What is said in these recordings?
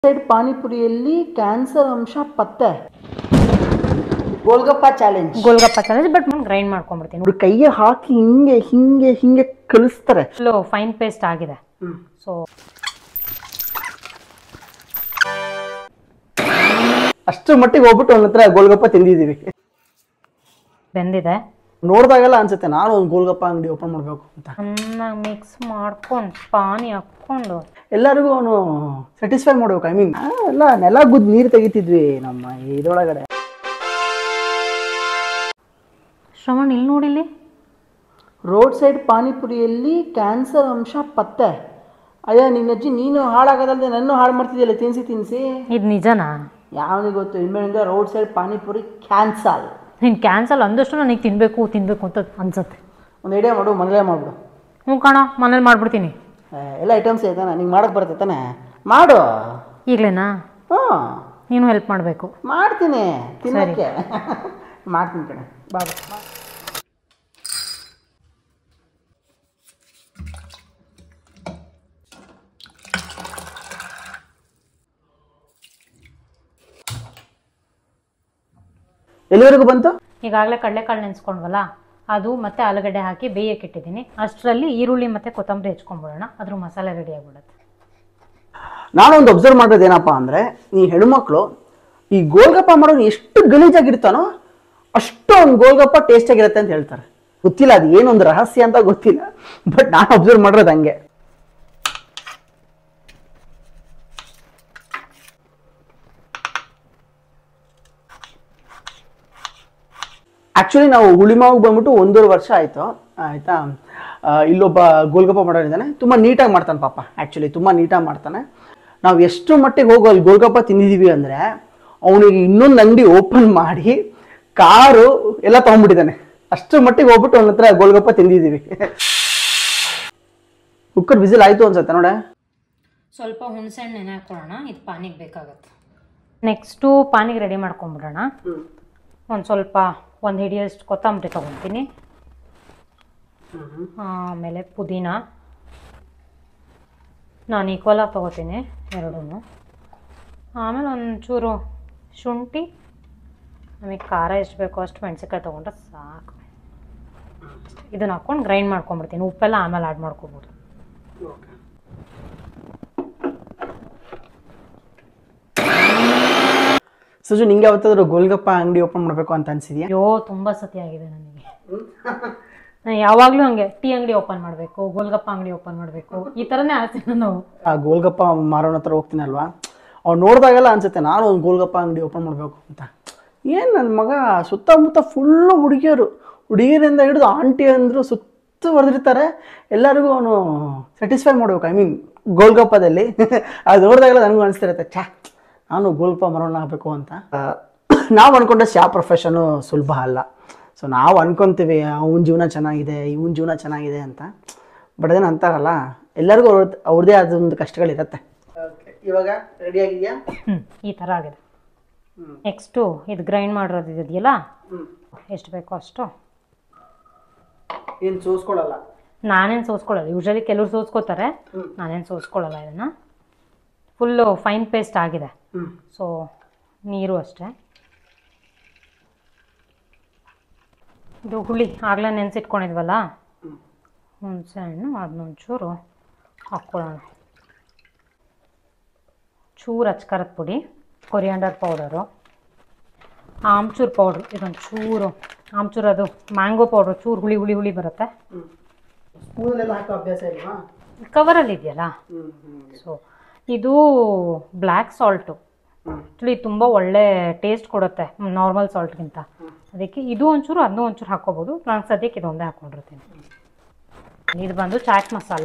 Side ಪಾನಿಪುರಿಯಲ್ಲಿ cancer ಅಂಶ ಪತ್ತೆ golgappa challenge golgappa challenge but grind ಮಾಡ್ಕೊಂಡ್ಬಿಡ್ತೀನಿ ಅವ್ರು ಕೈಗೆ ಹಾಕಿ ಹಿಂಗೆ ಹಿಂಗೆ ಹಿಂಗೆ ಕಲಿಸ್ತಾರೆ ಫುಲ್ಲು ಫೈನ್ ಪೇಸ್ಟ್ ಆಗಿದೆ ಸೊ ಅಷ್ಟರ ಮಟ್ಟಿಗೆ ಹೋಗ್ಬಿಟ್ಟು ಅವನ ಹತ್ರ ಗೋಲ್ಗಪ್ಪ ತಿಂದಿದ್ದೀವಿ ಬೆಂದಿದೆ ನೋಡಿದಾಗೆಲ್ಲ ಅನ್ಸುತ್ತೆ ನಾನು ಒಂದು ಗೋಲ್ಗಪ್ಪ ಅಂಗಡಿ ಓಪನ್ ಮಾಡಬೇಕು ಅಂತ ಚೆನ್ನಾಗಿ ಮಿಕ್ಸ್ ಮಾಡ್ಕೊಂಡು ಪಾನಿ ಹಾಕ್ಕೊಂಡು ಎಲ್ಲರಿಗೂ ಅವನು ಸ್ಯಾಟಿಸ್ಫೈ ಮಾಡ್ಬೇಕು ಐ ಮೀನ್ ಎಲ್ಲ ನೆಲ ಗುದ್ದು ನೀರು ತೆಗಿತಿದ್ವಿ ನಮ್ಮ ಇದ್ರೊಳಗಡೆ ಶ್ರವಣ್ ಇಲ್ಲಿ ನೋಡಿಲಿ ರೋಡ್ ಸೈಡ್ ಪಾನಿಪುರಿಯಲ್ಲಿ ಕ್ಯಾನ್ಸರ್ ಅಂಶ ಪತ್ತೆ ಅಯ್ಯ ನಿನ್ನಜ್ಜಿ ನೀನು ಹಾಳಾಗೋದಲ್ದೆ ನನ್ನ ಹಾಳು ಮಾಡ್ತಿದ್ಯಲ್ಲ ತಿನ್ಸಿ ತಿನ್ಸಿ ಇದು ನಿಜನಾ ಯಾವನಿಗೆ ಗೊತ್ತು ಇನ್ಮೇಲಿಂದ ರೋಡ್ ಸೈಡ್ ಪಾನಿಪುರಿ ಕ್ಯಾನ್ಸಲ್ ನೀನು ಕ್ಯಾನ್ಸಲ್ ಅಂದಷ್ಟು ನನಗೆ ತಿನ್ನಬೇಕು ತಿನ್ನಬೇಕು ಅಂತ ಅನ್ಸುತ್ತೆ ಒಂದು ಐಡಿಯಾ ಮಾಡು ಮನೇಲೇ ಮಾಡ್ಬಿಡು ಹ್ಞೂ ಕಣ ಮನೇಲಿ ಮಾಡ್ಬಿಡ್ತೀನಿ ಏ, ಎಲ್ಲ ಐಟಮ್ಸ್ ಐತಾನೆ ನಿಂಗೆ ಮಾಡಕ್ಕೆ ಬರುತ್ತೆ ತಾನೆ ಮಾಡು ಈಗಲೇನಾ ಹ್ಞೂ ನೀನು ಹೆಲ್ಪ್ ಮಾಡಬೇಕು ಮಾಡ್ತೀನಿ ತಿನ್ನಕ್ಕೆ ಮಾಡ್ತೀನಿ ಕಣೆ ಬಾ ಬಾ. ಎಲ್ಲಿವರೆಗೂ ಬಂತು ಈಗಾಗಲೇ ಕಡಲೆಕಾಳು ನೆನೆಸ್ಕೊಂಡ್ವಲ್ಲ ಅದು ಮತ್ತೆ ಆಲೂಗಡ್ಡೆ ಹಾಕಿ ಬೇಯಕ್ಕೆ ಇಟ್ಟಿದ್ದೀನಿ ಅಷ್ಟರಲ್ಲಿ ಈರುಳ್ಳಿ ಮತ್ತು ಕೊತ್ತಂಬರಿ ಹೆಚ್ಕೊಂಡ್ಬಿಡೋಣ ಅದ್ರ ಮಸಾಲೆ ರೆಡಿ ಆಗಿಬಿಡುತ್ತೆ ನಾನೊಂದು ಅಬ್ಸರ್ವ್ ಮಾಡೋದು ಏನಪ್ಪ ಅಂದರೆ ಈ ಹೆಣ್ಮಕ್ಳು ಈ ಗೋಲ್ಗಪ್ಪ ಮಾಡೋನು ಎಷ್ಟು ಗಲೀಜಾಗಿರ್ತಾನೋ ಅಷ್ಟು ಒಂದು ಗೋಲ್ಗಪ್ಪ ಟೇಸ್ಟ್ ಆಗಿರುತ್ತೆ ಅಂತ ಹೇಳ್ತಾರೆ ಗೊತ್ತಿಲ್ಲ ಅದು ಏನೊಂದು ರಹಸ್ಯ ಅಂತ ಗೊತ್ತಿಲ್ಲ ಬಟ್ ನಾನು ಅಬ್ಸರ್ವ್ ಮಾಡಿರೋದು ಹಂಗೆ ಆಕ್ಚುಲಿ ನಾವು ಹುಳಿಮಾವು ಬಂದ್ಬಿಟ್ಟು ಒಂದೂವರೆ ವರ್ಷ ಆಯಿತು ಆಯಿತಾ ಇಲ್ಲೊಬ್ಬ ಗೋಲ್ಗಪ್ಪ ಮಾಡೋರಿದ್ದಾನೆ ತುಂಬ ನೀಟಾಗಿ ಮಾಡ್ತಾನೆ ಪಾಪ ಆ್ಯಕ್ಚುಲಿ ತುಂಬ ನೀಟಾಗಿ ಮಾಡ್ತಾನೆ ನಾವು ಎಷ್ಟು ಮಟ್ಟಿಗೆ ಹೋಗೋ ಅಲ್ಲಿ ಗೋಲ್ಗಪ್ಪ ತಿಂದಿದ್ದೀವಿ ಅಂದರೆ ಅವನಿಗೆ ಇನ್ನೊಂದು ಅಂಗಡಿ ಓಪನ್ ಮಾಡಿ ಕಾರು ಎಲ್ಲ ತೊಗೊಂಡ್ಬಿಟ್ಟಿದ್ದಾನೆ ಅಷ್ಟರ ಮಟ್ಟಿಗೆ ಹೋಗ್ಬಿಟ್ಟು ಅವನ ಹತ್ರ ಗೋಲ್ಗಪ್ಪ ತಿಂದಿದ್ದೀವಿ ಕುಕ್ಕರ್ ಬಿಸಿಲ್ ಆಯಿತು ಅನ್ಸುತ್ತೆ ನೋಡೆ ಸ್ವಲ್ಪ ಹುಣಸೆಹಣ್ಣು ನೆನೆ ಹಾಕೊಳ್ಳೋಣ ಇದು ಪಾನಿಗೆ ಬೇಕಾಗತ್ತೆ ನೆಕ್ಸ್ಟು ಪಾನಿಗೆ ರೆಡಿ ಮಾಡ್ಕೊಂಬಿಡೋಣ ಒಂದು ಸ್ವಲ್ಪ ಒಂದು ಹಿಡಿಯಷ್ಟು ಕೊತ್ತಂಬರಿ ತೊಗೊತೀನಿ ಆಮೇಲೆ ಪುದೀನ ನಾನು ಈಕ್ವಲಾಗಿ ತೊಗೋತೀನಿ ಎರಡೂ ಆಮೇಲೆ ಒಂಚೂರು ಶುಂಠಿ ನಮಗೆ ಖಾರ ಎಷ್ಟು ಬೇಕೋ ಅಷ್ಟು ಮೆಣಸಿನ್ಕಾಯಿ ತೊಗೊಂಡ್ರೆ ಸಾಕು ಇದನ್ನ ಹಾಕ್ಕೊಂಡು ಗ್ರೈಂಡ್ ಮಾಡ್ಕೊಂಬಿಡ್ತೀನಿ ಉಪ್ಪೆಲ್ಲ ಆಮೇಲೆ ಆ್ಯಡ್ ಮಾಡ್ಕೊಬೋದು ಸುಜು ನಿಂಗೆ ಯಾವತ್ತಾದ್ರೂ ಗೋಲ್ಗಪ್ಪ ಅಂಗಡಿ ಓಪನ್ ಮಾಡಬೇಕು ಅಂತ ಅನ್ಸಿದ್ಯಾ ಅಯ್ಯೋ ತುಂಬ ಸತಿ ಆಗಿದೆ ನನಗೆ ನಾನು ಯಾವಾಗಲೂ ಹಂಗೆ ಟೀ ಅಂಗಡಿ ಓಪನ್ ಮಾಡಬೇಕು ಗೋಲ್ಗಪ್ಪ ಅಂಗಡಿ ಓಪನ್ ಮಾಡಬೇಕು ಈ ಥರನೇ ಆಸೆ ನಾವು ಆ ಗೋಲ್ಗಪ್ಪ ಮಾರೋನ ಹತ್ರ ಹೋಗ್ತೀನಲ್ವಾ ಅವ್ನು ನೋಡಿದಾಗೆಲ್ಲ ಅನ್ಸುತ್ತೆ ನಾನು ಒಂದು ಗೋಲ್ಗಪ್ಪ ಅಂಗಡಿ ಓಪನ್ ಮಾಡಬೇಕು ಅಂತ ಏನು ನನ್ನ ಮಗ ಸುತ್ತಮುತ್ತ ಫುಲ್ಲು ಹುಡುಗಿಯರು ಹುಡುಗಿಯರಿಂದ ಹಿಡಿದು ಆಂಟಿ ಅಂದರು ಸುತ್ತುವರೆದಿರ್ತಾರೆ ಎಲ್ಲರಿಗೂ ಅವನು ಸ್ಯಾಟಿಸ್ಫೈ ಮಾಡ್ಬೇಕು ಐ ಮೀನ್ ಗೋಲ್ಗಪ್ಪದಲ್ಲಿ ಅದು ನೋಡಿದಾಗೆಲ್ಲ ನನಗೂ ಅನಿಸ್ತಿರುತ್ತೆ ಛಾ ನಾನು ಗೋಲ್ಗಪ್ಪ ಮಾರೋಣ ಆಗಬೇಕು ಅಂತ ನಾವು ಅನ್ಕೊಂಡಷ್ಟು ಯಾವ ಪ್ರೊಫೆಷನು ಸುಲಭ ಅಲ್ಲ ಸೊ ನಾವು ಅನ್ಕೊಂತೀವಿ ಅವನ ಜೀವನ ಚೆನ್ನಾಗಿದೆ ಇವನ ಜೀವನ ಚೆನ್ನಾಗಿದೆ ಅಂತ ಬಟ್ ಅದೇನು ಅಂತಾರಲ್ಲ ಎಲ್ಲರಿಗೂ ಅವ್ರದ್ದು ಅವ್ರದ್ದೇ ಆದ ಒಂದು ಕಷ್ಟಗಳಿರುತ್ತೆ ಇವಾಗ ರೆಡಿ ಆಗಿದೆಯಾ ಹ್ಞೂ ಈ ಥರ ಆಗಿದೆ ನೆಕ್ಸ್ಟು ಇದು ಗ್ರೈಂಡ್ ಮಾಡಿರೋದು ಇದೆಯಲ್ಲ ಎಷ್ಟು ಬೇಕೋ ಅಷ್ಟು ಏನು ಸೋಸ್ಕೊಳ್ಳಲ್ಲ ನಾನೇನು ಸೋಸ್ಕೊಳ್ಳಲ್ಲ ಯೂಶಲಿ ಕೆಲವ್ರು ಸೋಸ್ಕೋತಾರೆ ನಾನೇನು ಸೋಸ್ಕೊಳ್ಳಲ್ಲ ಇದನ್ನು ಫುಲ್ಲು ಫೈನ್ ಪೇಸ್ಟ್ ಆಗಿದೆ ಹ್ಞೂ ಸೊ ನೀರು ಅಷ್ಟೇ ಇದು ಹುಳಿ ಆಗಲೇ ನೆನೆಸಿಟ್ಕೊಂಡಿದ್ವಲ್ಲ ಹುಣಸೆ ಹಣ್ಣು ಅದನ್ನೊಂಚೂರು ಹಾಕ್ಕೊಳ್ಳೋಣ ಚೂರು ಅಚ್ಕಾರದ ಪುಡಿ ಕೊರಿಯಾಂಡರ್ ಪೌಡರು ಆಮ್ಚೂರು ಪೌಡ್ರು ಇದೊಂದು ಚೂರು ಆಮ್ಚೂರು ಅದು ಮ್ಯಾಂಗೋ ಪೌಡ್ರು ಚೂರು ಹುಳಿ ಹುಳಿ ಹುಳಿ ಬರುತ್ತೆ ಹ್ಞೂ ಸ್ಪೂನಲ್ಲೆಲ್ಲ ಹಾಕೋ ಅಭ್ಯಾಸ ಇಲ್ವಾ ಕವರಲ್ಲಿ ಇದೆಯಲ್ಲ ಹ್ಞೂ ಹ್ಞೂ ಸೊ ಇದು ಬ್ಲ್ಯಾಕ್ ಸಾಲ್ಟು ಹ್ಞೂ ಆ್ಯಕ್ಚುಲಿ ತುಂಬ ಒಳ್ಳೆ ಟೇಸ್ಟ್ ಕೊಡುತ್ತೆ ನಾರ್ಮಲ್ ಸಾಲ್ಟ್ಗಿಂತ ಅದಕ್ಕೆ ಇದು ಒಂಚೂರು ಅದನ್ನೂ ಒಂಚೂರು ಹಾಕ್ಕೋಬೋದು ನಾನು ಸದ್ಯಕ್ಕೆ ಇದೊಂದೇ ಹಾಕ್ಕೊಂಡಿರ್ತೀನಿ ಇದು ಬಂದು ಚಾಟ್ ಮಸಾಲ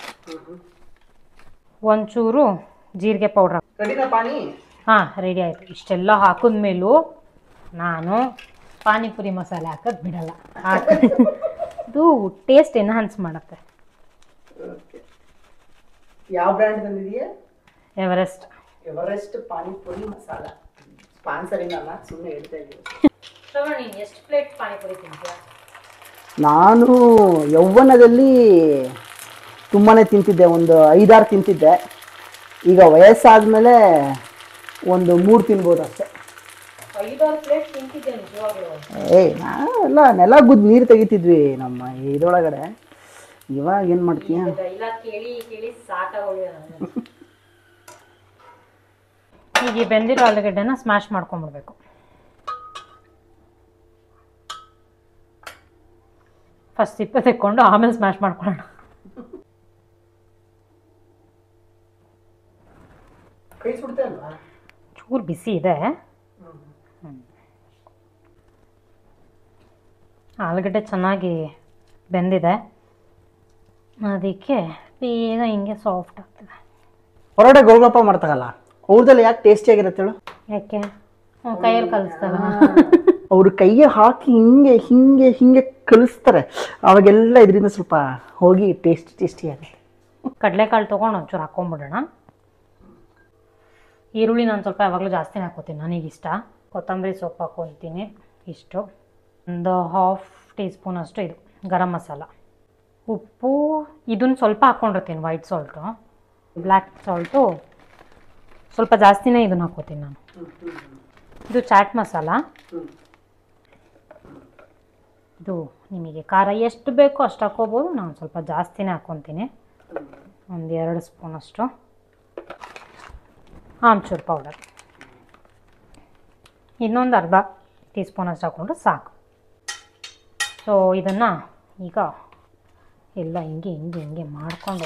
ಒಂಚೂರು ಜೀರಿಗೆ ಪೌಡ್ರ್ ರೆಡಿನಾ ಪಾನಿ ಹಾಂ ರೆಡಿ ಆಯಿತು ಇಷ್ಟೆಲ್ಲ ಹಾಕಿದ್ಮೇಲೂ ನಾನು ಪಾನಿಪುರಿ ಮಸಾಲೆ ಹಾಕೋದು ಬಿಡಲ್ಲ ಹಾಕ್ ಇದು ಟೇಸ್ಟ್ ಎನ್ಹಾನ್ಸ್ ಮಾಡುತ್ತೆ ಓಕೆ ಯಾವ ಬ್ರ್ಯಾಂಡ್ ತಂದಿದೆಯಾ Everest Everest panipuri masala sponsoring ಅಲ್ಲ ಸುಮ್ಮನೆ ಹೇಳ್ತಾ ಇದ್ದೀವಿ ನೀನು ಎಷ್ಟು ಪ್ಲೇಟ್ ಪಾನಿಪುರಿ ತಿಂತೀಯಾ ನಾನು ಯೌವನದಲ್ಲಿ ತುಂಬಾ ತಿಂತಿದ್ದೆ ಒಂದು ಐದಾರು ತಿಂತಿದ್ದೆ ಈಗ ವಯಸ್ಸಾದ್ಮೇಲೆ ಒಂದು ಮೂರು ತಿನ್ಬೋದು ಅಷ್ಟೇ ಐದಾರು ಪ್ಲೇಟ್ ತಿಂತಿದ್ದೆ ನಿಜವಾಗ್ಲೂ ಏಯ್ ನಾವೆಲ್ಲ ನೆಲ ಗುದ್ದು ನೀರು ತೆಗಿತಿದ್ವಿ ನಮ್ಮ ಇದ್ರೊಳಗಡೆ ಇವಾಗ ಏನು ಮಾಡ್ತೀಯ ಇಲ್ಲ ಕೇಳಿ ಕೇಳಿ ಸಾಕಾಗೋಗಿದೆ ಈಗ ಈ ಬೆಂದಿರೋ ಆಲೂಗಡ್ಡೆನ ಸ್ಮ್ಯಾಶ್ ಮಾಡ್ಕೊಂಡ್ಬಿಡ್ಬೇಕು ಫಸ್ಟ್ ಸಿಪ್ಪೆ ತೆಕ್ಕೊಂಡು ಆಮೇಲೆ ಸ್ಮ್ಯಾಶ್ ಮಾಡ್ಕೊಳ್ಳೋಣ ಕೈ ಸುಡ್ತಾ ಅಲ್ವಾ ಚೂರು ಬಿಸಿ ಇದೆ ಹ್ಮ್. ಆಲೂಗಡ್ಡೆ ಚೆನ್ನಾಗಿ ಬೆಂದಿದೆ ಅದಕ್ಕೆ ಬೇಗ ಹಿಂಗೆ ಸಾಫ್ಟ್ ಆಗ್ತದೆ ಹೊರಗಡೆ ಗೋಲ್ಗಪ್ಪ ಮಾಡ್ತಾರಲ್ಲ ಅವ್ರದಲ್ಲಿ ಯಾಕೆ ಟೇಸ್ಟಿಯಾಗಿರುತ್ತೆ ಹೇಳು ಯಾಕೆ ಹ್ಮ್, ಕೈಯಲ್ಲಿ ಕಲಿಸ್ತಾರ ಅವರು ಕೈಯ ಹಾಕಿ ಹಿಂಗೆ ಹಿಂಗೆ ಹಿಂಗೆ ಕಲಿಸ್ತಾರೆ ಅವಾಗೆಲ್ಲ ಇದರಿಂದ ಸ್ವಲ್ಪ ಹೋಗಿ ಟೇಸ್ಟ್ ಟೇಸ್ಟಿ ಆಗುತ್ತೆ ಕಡಲೆಕಾಳು ತೊಗೊಂಡು ಒಂಚೂರು ಹಾಕ್ಕೊಂಬಿಡೋಣ ಈರುಳ್ಳಿ ನಾನು ಸ್ವಲ್ಪ ಯಾವಾಗಲೂ ಜಾಸ್ತಿನೇ ಹಾಕೋತೀನಿ ನನಗಿಷ್ಟ ಕೊತ್ತಂಬರಿ ಸೊಪ್ಪು ಹಾಕ್ಕೊತೀನಿ ಇಷ್ಟು ಒಂದು ಹಾಫ್ ಟೀ ಸ್ಪೂನ್ ಅಷ್ಟು ಇದು ಗರಂ ಮಸಾಲ ಉಪ್ಪು ಇದನ್ನು ಸ್ವಲ್ಪ ಹಾಕ್ಕೊಂಡಿರ್ತೀನಿ ವೈಟ್ ಸಾಲ್ಟು ಬ್ಲ್ಯಾಕ್ ಸಾಲ್ಟು ಸ್ವಲ್ಪ ಜಾಸ್ತಿನೇ ಇದನ್ನು ಹಾಕ್ಕೋತೀನಿ ನಾನು ಇದು ಚಾಟ್ ಮಸಾಲ ಇದು ನಿಮಗೆ ಖಾರ ಎಷ್ಟು ಬೇಕೋ ಅಷ್ಟು ಹಾಕ್ಕೋಬೋದು ನಾನು ಸ್ವಲ್ಪ ಜಾಸ್ತಿನೇ ಹಾಕ್ಕೊತೀನಿ ಒಂದು ಎರಡು ಸ್ಪೂನ್ ಅಷ್ಟು ಆಮ್ಚೂರ್ ಪೌಡರ್ ಇನ್ನೊಂದು ಅರ್ಧ ಟೀ ಸ್ಪೂನ್ ಅಷ್ಟು ಹಾಕ್ಕೊಂಡ್ರೆ ಸಾಕು ಸೊ ಇದನ್ನು ಈಗ ಎಲ್ಲ ಹಿಂಗೆ ಹಿಂಗೆ ಹಿಂಗೆ ಮಾಡಿಕೊಂಡು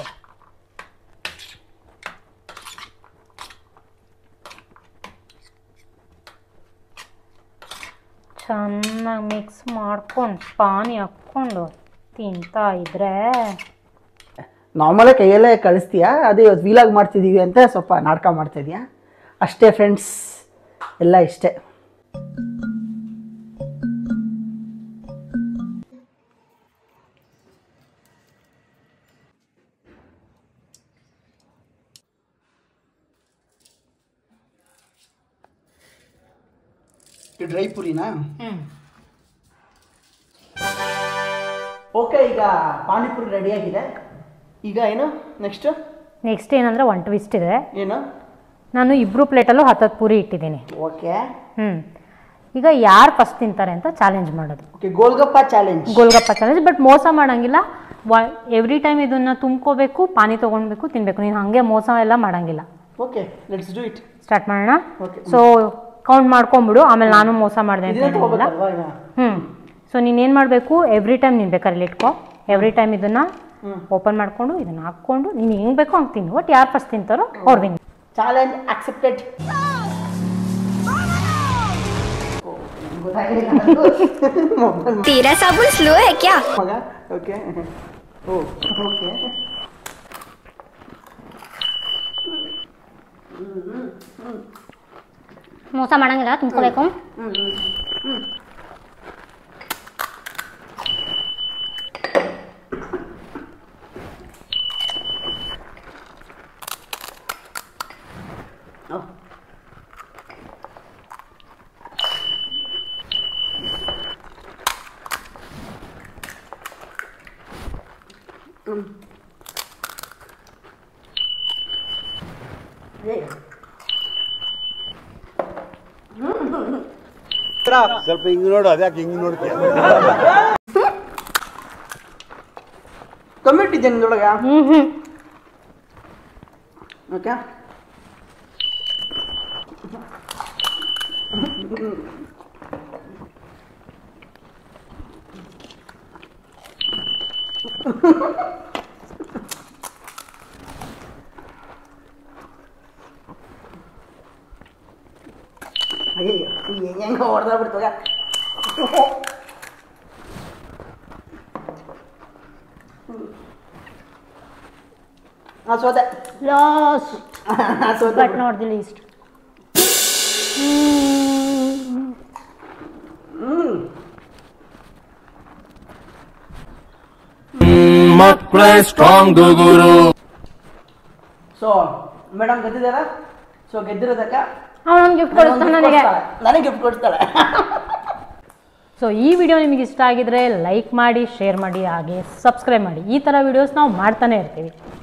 ಚೆನ್ನಾಗಿ ಮಿಕ್ಸ್ ಮಾಡ್ಕೊಂಡು ಪಾನಿ ಹಾಕ್ಕೊಂಡು ತಿಂತಾ ಇದ್ರೆ ನಾರ್ಮಲೇ ಕೈಯಲ್ಲೇ ಕಳಿಸ್ತೀಯಾ ಅದೇ ಇವತ್ತು ವೀಲಾಗ್ ಮಾಡ್ತಿದ್ದೀವಿ ಅಂತ ಸ್ವಲ್ಪ ನಾಟಕ ಮಾಡ್ತಾ ಇದೀಯಾ ಅಷ್ಟೇ ಫ್ರೆಂಡ್ಸ್ ಎಲ್ಲ ಇಷ್ಟೇ ಡ್ರೈ ಪುರಿನಾ ಹ್ಞೂ ಓಕೆ ಈಗ ಪಾನಿಪುರಿ ರೆಡಿಯಾಗಿದೆ ಈಗ ಏನು ನೆಕ್ಸ್ಟ್ ನೆಕ್ಸ್ಟ್ ಏನಂದರೆ ಒನ್ ಟ್ವಿಸ್ಟ್ ಇದೆ ಏನು ನಾನು ಇಬ್ಬರು ಪ್ಲೇಟಲ್ಲೂ ಹತ್ತತ್ತು ಪೂರಿ ಇಟ್ಟಿದ್ದೀನಿ ಓಕೆ ಹ್ಞೂ ಈಗ ಯಾರು ಫಸ್ಟ್ ತಿಂತಾರೆ ಅಂತ ಚಾಲೆಂಜ್ ಮಾಡೋದು okay golgappa challenge golgappa challenge but ಮೋಸ ಮಾಡೋಂಗಿಲ್ಲ ವ ಎವ್ರಿ ಟೈಮ್ ಇದನ್ನು ತುಂಬ್ಕೋಬೇಕು ಪಾನಿ ತೊಗೊಳ್ಬೇಕು ತಿನ್ನಬೇಕು ನೀನು ಹಾಗೆ ಮೋಸ ಎಲ್ಲ ಮಾಡೋಂಗಿಲ್ಲ okay let's do it start ಮಾಡೋಣ ಓಕೆ ಸೊ ಕೌಂಟ್ ಮಾಡ್ಕೊಂಬಿಡು ಆಮೇಲೆ ನಾನು ಮೋಸ ಮಾಡಿದೆ ಅಂತ ಇದನ್ನ ಏನಿಲ್ಲ ತಗೋಬೇಕಲ್ವಾ ಈಗ ಹ್ಞೂ ಸೊ ನೀನೇನು ಮಾಡಬೇಕು ಎವ್ರಿ ಟೈಮ್ ನೀನು ಬೇಕಾದ್ರೆ ಇಟ್ಕೋ ಎವ್ರಿ ಟೈಮ್ ಇದನ್ನು ಹ್ಮ್. ಓಪನ್ ಮಾಡಿಕೊಂಡು ಇದನ್ನು ಹಾಕ್ಕೊಂಡು ನೀನು ಹೆಂಗೆ ಬೇಕೋ ಹಂಗೆ ತಿನ್ನು ಒಟ್ಟು ಯಾರು ಫಸ್ಟ್ ತಿಂತಾರೋ ಅವ್ರು ತಿನ್ನು ಚಾಲೆಂಜ್ ಅಕ್ಸೆಪ್ಟೆಡ್ तेरा साबुन स्लो है क्या ಮಗ ಓಕೆ ಓ ಓಕೆ ಮೋಸ ಮಾಡಂಗಿಲ್ಲ ತುಂಬ್ಕೋಬೇಕು ಸ್ವಲ್ಪ ಹಿಂಗ್ ನೋಡು ಅದ್ಯಾಕೆ ಹಿಂಗ್ ನೋಡ್ತೀಯ ಕಮ್ಮಿ ಇಟ್ಟಿದ್ದೆ ನಿಂದೊಳಗೆ ಹ್ಞೂ ಹ್ಞೂ ಓಕೆ ಅಯ್ಯಯ್ಯೋ ಹೆಂಗೆ ಹೆಂಗೆ ಹೊಡೆದ ಬಿಡ್ತೋಗ ಹಾಂ ಸೋತೆ ಲಾಸ್ ಸೋತೆ ಬಟ್ ನಾಟ್ ದಿ ಲೀಸ್ಟ್ ಮಕ್ಕಳೇ ಸ್ಟ್ರಾಂಗ್ ಗುರು ಸೊ ಮೇಡಮ್ ಗೆದ್ದಿದ್ದಾರಾ ಸೊ ಗೆದ್ದಿರೋದಕ್ಕೆ ಅವನೊಂದು ಗಿಫ್ಟ್ ಕೊಡಿಸ್ತಾನೆ ನನಗೆ ನನಗೆ ಗಿಫ್ಟ್ ಕೊಡ್ತಾಳೆ ಸೊ ಈ ವಿಡಿಯೋ ನಿಮಗೆ ಇಷ್ಟ ಆಗಿದ್ರೆ ಲೈಕ್ ಮಾಡಿ ಶೇರ್ ಮಾಡಿ ಹಾಗೆ ಸಬ್ಸ್ಕ್ರೈಬ್ ಮಾಡಿ ಈ ಥರ ವಿಡಿಯೋಸ್ ನಾವು ಮಾಡ್ತಾನೆ ಇರ್ತೀವಿ